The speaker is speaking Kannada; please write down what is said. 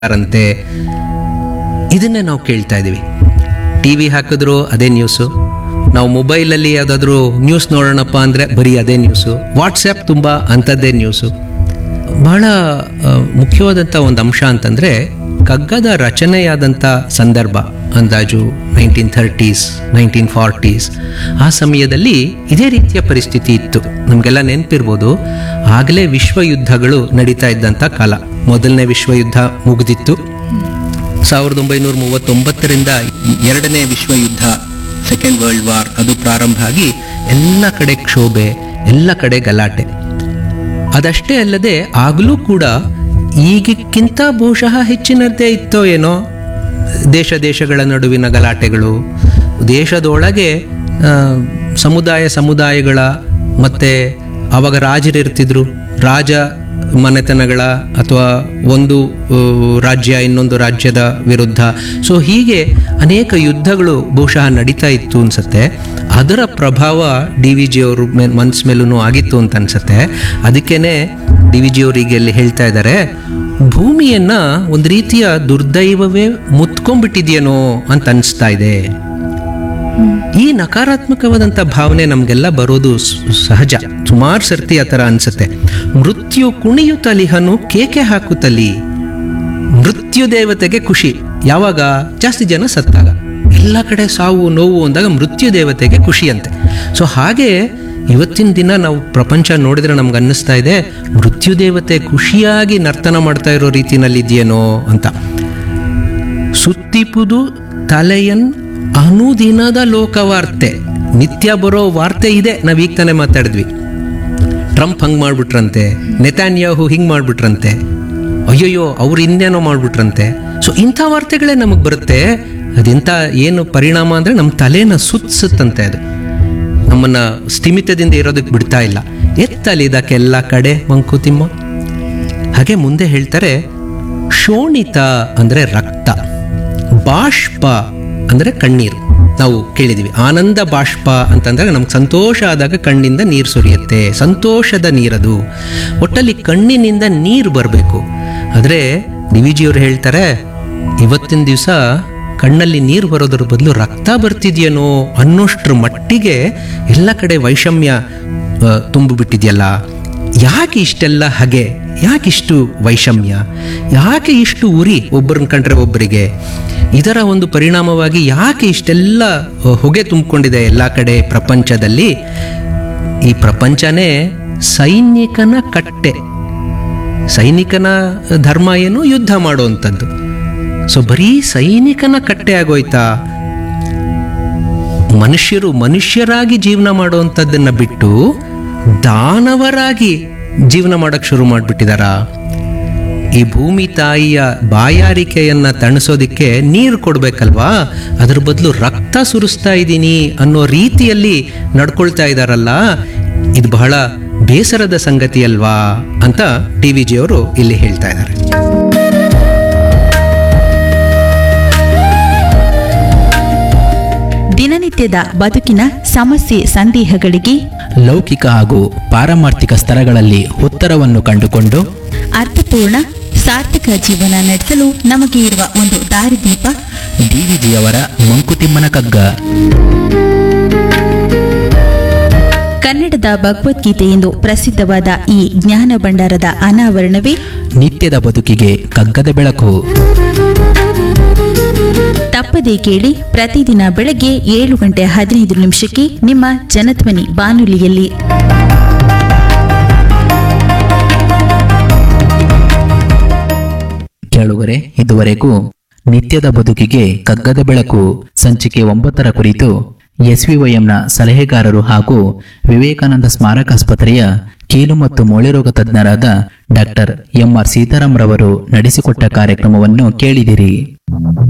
ರಂತೆ ಇದನ್ನೇ ನಾವು ಕೇಳ್ತಾ ಇದ್ದೀವಿ ಟಿ ವಿ ಹಾಕಿದ್ರು ಅದೇ ನ್ಯೂಸು ನಾವು ಮೊಬೈಲಲ್ಲಿ ಯಾವುದಾದ್ರೂ ನ್ಯೂಸ್ ನೋಡೋಣಪ್ಪ ಅಂದರೆ ಬರೀ ಅದೇ ನ್ಯೂಸು ವಾಟ್ಸಪ್ ತುಂಬ ಅಂಥದ್ದೇ ನ್ಯೂಸು ಬಹಳ ಆ, ಮುಖ್ಯವಾದಂಥ ಒಂದು ಅಂಶ ಅಂತಂದರೆ ಕಗ್ಗದ ರಚನೆಯಾದಂಥ ಸಂದರ್ಭ ಅಂದಾಜು ನೈನ್ಟೀನ್ ಥರ್ಟೀಸ್ ನೈನ್ಟೀನ್ ಫಾರ್ಟೀಸ್ ಆ ಸಮಯದಲ್ಲಿ ಇದೇ ರೀತಿಯ ಪರಿಸ್ಥಿತಿ ಇತ್ತು ನಮಗೆಲ್ಲ ನೆನಪಿರ್ಬೋದು ಆಗಲೇ ವಿಶ್ವ ಯುದ್ಧಗಳು ನಡೀತಾ ಇದ್ದಂಥ ಕಾಲ ಮೊದಲನೇ ವಿಶ್ವ ಯುದ್ಧ ಮುಗಿದಿತ್ತು ಸಾವಿರದ ಒಂಬೈನೂರ ಮೂವತ್ತೊಂಬತ್ತರಿಂದ ಎರಡನೇ ವಿಶ್ವ ಯುದ್ಧ ಸೆಕೆಂಡ್ ವರ್ಲ್ಡ್ ವಾರ್ ಅದು ಪ್ರಾರಂಭ ಆಗಿ ಎಲ್ಲ ಕಡೆ ಕ್ಷೋಭೆ ಎಲ್ಲ ಕಡೆ ಗಲಾಟೆ ಅದಷ್ಟೇ ಅಲ್ಲದೆ ಆಗಲೂ ಕೂಡ ಈಗಕ್ಕಿಂತ ಬಹುಶಃ ಹೆಚ್ಚಿನದ್ದೇ ಇತ್ತೋ ಏನೋ ದೇಶ ದೇಶಗಳ ನಡುವಿನ ಗಲಾಟೆಗಳು ದೇಶದೊಳಗೆ ಆ, ಸಮುದಾಯ ಸಮುದಾಯಗಳ ಮತ್ತು ಆವಾಗ ರಾಜರಿರ್ತಿದ್ರು ರಾಜ ಮನೆತನಗಳ ಅಥವಾ ಒಂದು ಆ, ರಾಜ್ಯ ಇನ್ನೊಂದು ರಾಜ್ಯದ ವಿರುದ್ಧ ಸೊ ಹೀಗೆ ಅನೇಕ ಯುದ್ಧಗಳು ಬಹುಶಃ ನಡೀತಾ ಇತ್ತು ಅನ್ಸುತ್ತೆ ಅದರ ಪ್ರಭಾವ ಡಿ ವಿ ಜಿ ಅವ್ರ ಮೇ ಮನ್ಸ್ ಮೇಲೂ ಆಗಿತ್ತು ಅಂತ ಅನ್ಸುತ್ತೆ ಅದಕ್ಕೇನೆ ಡಿ ವಿ ಜಿ ಅವರಿಗೆ ಇಲ್ಲಿ ಹೇಳ್ತಾ ಇದ್ದಾರೆ ಭೂಮಿಯನ್ನ ಒಂದು ರೀತಿಯ ದುರ್ದೈವವೇ ಮುತ್ಕೊಂಡ್ಬಿಟ್ಟಿದೆಯೇನೋ ಅಂತ ಅನಿಸ್ತಾ ಇದೆ ಈ ನಕಾರಾತ್ಮಕವಾದಂಥ ಭಾವನೆ ನಮಗೆಲ್ಲ ಬರೋದು ಸ್- ಸಹಜ ಸುಮಾರು ಸರ್ತಿ ಆ ಥರ ಅನ್ಸುತ್ತೆ ಮೃತ್ಯು ಕುಣಿಯುತ್ತಲಿಹನು ಕೇಕೆ ಹಾಕುತ್ತಲಿ ಮೃತ್ಯು ದೇವತೆಗೆ ಖುಷಿ ಯಾವಾಗ ಜಾಸ್ತಿ ಜನ ಸತ್ತಾಗ ಎಲ್ಲ ಕಡೆ ಸಾವು ನೋವು ಅಂದಾಗ ಮೃತ್ಯು ದೇವತೆಗೆ ಖುಷಿ ಅಂತೆ ಸೊ ಹಾಗೆ ಇವತ್ತಿನ ದಿನ ನಾವು ಪ್ರಪಂಚ ನೋಡಿದ್ರೆ ನಮ್ಗೆ ಅನ್ನಿಸ್ತಾ ಇದೆ ಮೃತ್ಯು ದೇವತೆ ಖುಷಿಯಾಗಿ ನರ್ತನ ಮಾಡ್ತಾ ಇರೋ ರೀತಿನಲ್ಲಿ ಇದೆಯೇನೋ ಅಂತ ಸುತ್ತಿಪುದು ತಲೆಯನ್ ಅನುದಿನದ ಲೋಕವಾರ್ತೆ ನಿತ್ಯ ಬರೋ ವಾರ್ತೆ ಇದೆ ನಾವು ಈಗ ತಾನೇ ಮಾತಾಡಿದ್ವಿ ಟ್ರಂಪ್ ಹಂಗೆ ಮಾಡ್ಬಿಟ್ರಂತೆ ನೆತಾನ್ಯಾಹು ಹಿಂಗೆ ಮಾಡ್ಬಿಟ್ರಂತೆ ಅಯ್ಯಯ್ಯೋ ಅವ್ರು ಇನ್ನೇನೋ ಮಾಡ್ಬಿಟ್ರಂತೆ ಸೊ ಇಂಥ ವಾರ್ತೆಗಳೇ ನಮಗೆ ಬರುತ್ತೆ ಅದೆಂಥ ಏನು ಪರಿಣಾಮ ಅಂದರೆ ನಮ್ಮ ತಲೆನ ಸುತ್ತಸುತ್ತಂತೆ ಅದು ನಮ್ಮನ್ನ ಸ್ಥಿಮಿತದಿಂದ ಇರೋದಕ್ಕೆ ಬಿಡ್ತಾ ಇಲ್ಲ ಎತ್ತಲಿದಕ್ಕೆಲ್ಲ ಕಡೆ ಮಂಕುತಿಮ್ಮ ಹಾಗೆ ಮುಂದೆ ಹೇಳ್ತಾರೆ ಶೋಣಿತ ಅಂದರೆ ರಕ್ತ ಬಾಷ್ಪ ಅಂದರೆ ಕಣ್ಣೀರು ನಾವು ಕೇಳಿದ್ವಿ ಆನಂದ ಬಾಷ್ಪ ಅಂತಂದ್ರೆ ನಮ್ಗೆ ಸಂತೋಷ ಆದಾಗ ಕಣ್ಣಿಂದ ನೀರು ಸುರಿಯುತ್ತೆ ಸಂತೋಷದ ನೀರದು ಒಟ್ಟಲ್ಲಿ ಕಣ್ಣಿನಿಂದ ನೀರು ಬರಬೇಕು ಆದರೆ ಡಿವಿಜಿಯವರು ಹೇಳ್ತಾರೆ ಇವತ್ತಿನ ದಿವಸ ಕಣ್ಣಲ್ಲಿ ನೀರು ಬರೋದ್ರ ಬದಲು ರಕ್ತ ಬರ್ತಿದೆಯೇನೋ ಅನ್ನೋಷ್ಟ್ರ ಮಟ್ಟಿಗೆ ಎಲ್ಲ ಕಡೆ ವೈಷಮ್ಯ ಆ, ತುಂಬಿಬಿಟ್ಟಿದೆಯಲ್ಲ ಯಾಕೆ ಇಷ್ಟೆಲ್ಲ ಹಗೆ ಯಾಕಿಷ್ಟು ವೈಷಮ್ಯ ಯಾಕೆ ಇಷ್ಟು ಉರಿ ಒಬ್ಬರನ್ನ ಕಂಡ್ರೆ ಒಬ್ಬರಿಗೆ ಇದರ ಒಂದು ಪರಿಣಾಮವಾಗಿ ಯಾಕೆ ಇಷ್ಟೆಲ್ಲ ಅಹ್, ಹೊಗೆ ತುಂಬಿಕೊಂಡಿದೆ ಎಲ್ಲ ಕಡೆ ಪ್ರಪಂಚದಲ್ಲಿ ಈ ಪ್ರಪಂಚನೇ ಸೈನಿಕನ ಕಟ್ಟೆ ಸೈನಿಕನ ಧರ್ಮ ಏನು ಯುದ್ಧ ಮಾಡುವಂಥದ್ದು ಸೊ ಬರೀ ಸೈನಿಕನ ಕಟ್ಟೆ ಆಗೋಯ್ತಾ ಮನುಷ್ಯರು ಮನುಷ್ಯರಾಗಿ ಜೀವನ ಮಾಡುವಂಥದ್ದನ್ನ ಬಿಟ್ಟು ದಾನವರಾಗಿ ಜೀವನ ಮಾಡಕ್ ಶುರು ಮಾಡಿಬಿಟ್ಟಿದಾರ ಈ ಭೂಮಿ ತಾಯಿಯ ಬಾಯಾರಿಕೆಯನ್ನ ತಣಿಸೋದಿಕ್ಕೆ ನೀರು ಕೊಡ್ಬೇಕಲ್ವಾ ಅದ್ರ ಬದಲು ರಕ್ತ ಸುರಿಸ್ತಾ ಇದ್ದೀನಿ ಅನ್ನೋ ರೀತಿಯಲ್ಲಿ ನಡ್ಕೊಳ್ತಾ ಇದಾರಲ್ಲ ಇದು ಬಹಳ ಬೇಸರದ ಸಂಗತಿ ಅಲ್ವಾ ಅಂತ ಟಿ ವಿ ಜಿಯವರು ಇಲ್ಲಿ ಹೇಳ್ತಾ ಇದ್ದಾರೆ ದಿನನಿತ್ಯದ ಬದುಕಿನ ಸಮಸ್ಯೆ ಸಂದೇಹಗಳಿಗೆ ಲೌಕಿಕ ಹಾಗೂ ಪಾರಮಾರ್ಥಿಕ ಸ್ತರಗಳಲ್ಲಿ ಉತ್ತರವನ್ನು ಕಂಡುಕೊಂಡು ಅರ್ಥಪೂರ್ಣ ಸಾರ್ಥಕ ಜೀವನ ನಡೆಸಲು ನಮಗೆ ಇರುವ ಒಂದು ದಾರಿದೀಪ ಡಿವಿಜಿಯವರ ಮಂಕುತಿಮ್ಮನ ಕಗ್ಗ ಕನ್ನಡದ ಭಗವದ್ಗೀತೆ ಎಂದು ಪ್ರಸಿದ್ಧವಾದ ಈ ಜ್ಞಾನ ಭಂಡಾರದ ಅನಾವರಣವೇ ನಿತ್ಯದ ಬದುಕಿಗೆ ಕಗ್ಗದ ಬೆಳಕು ತಪ್ಪದೇ ಕೇಳಿ ಪ್ರತಿದಿನ ಬೆಳಗ್ಗೆ ಏಳು ಗಂಟೆ ಹದಿನೈದು ನಿಮಿಷಕ್ಕೆ ನಿಮ್ಮ ಜನಧ್ವನಿ ಬಾನುಲಿಯಲ್ಲಿ ಕೇಳುವರೆ ಇದುವರೆಗೂ ನಿತ್ಯದ ಬದುಕಿಗೆ ಕಗ್ಗದ ಬೆಳಕು ಸಂಚಿಕೆ ಒಂಬತ್ತರ ಕುರಿತು ಎಸ್ವಿವೈಎಂನ ಸಲಹೆಗಾರರು ಹಾಗೂ ವಿವೇಕಾನಂದ ಸ್ಮಾರಕಾಸ್ಪತ್ರೆಯ ಕೀಲು ಮತ್ತು ಮೂಳೆರೋಗ ತಜ್ಞರಾದ ಡಾಕ್ಟರ್ ಎಂಆರ್ ಸೀತಾರಾಮ್ ರವರು ನಡೆಸಿಕೊಟ್ಟ ಕಾರ್ಯಕ್ರಮವನ್ನು ಕೇಳಿದಿರಿ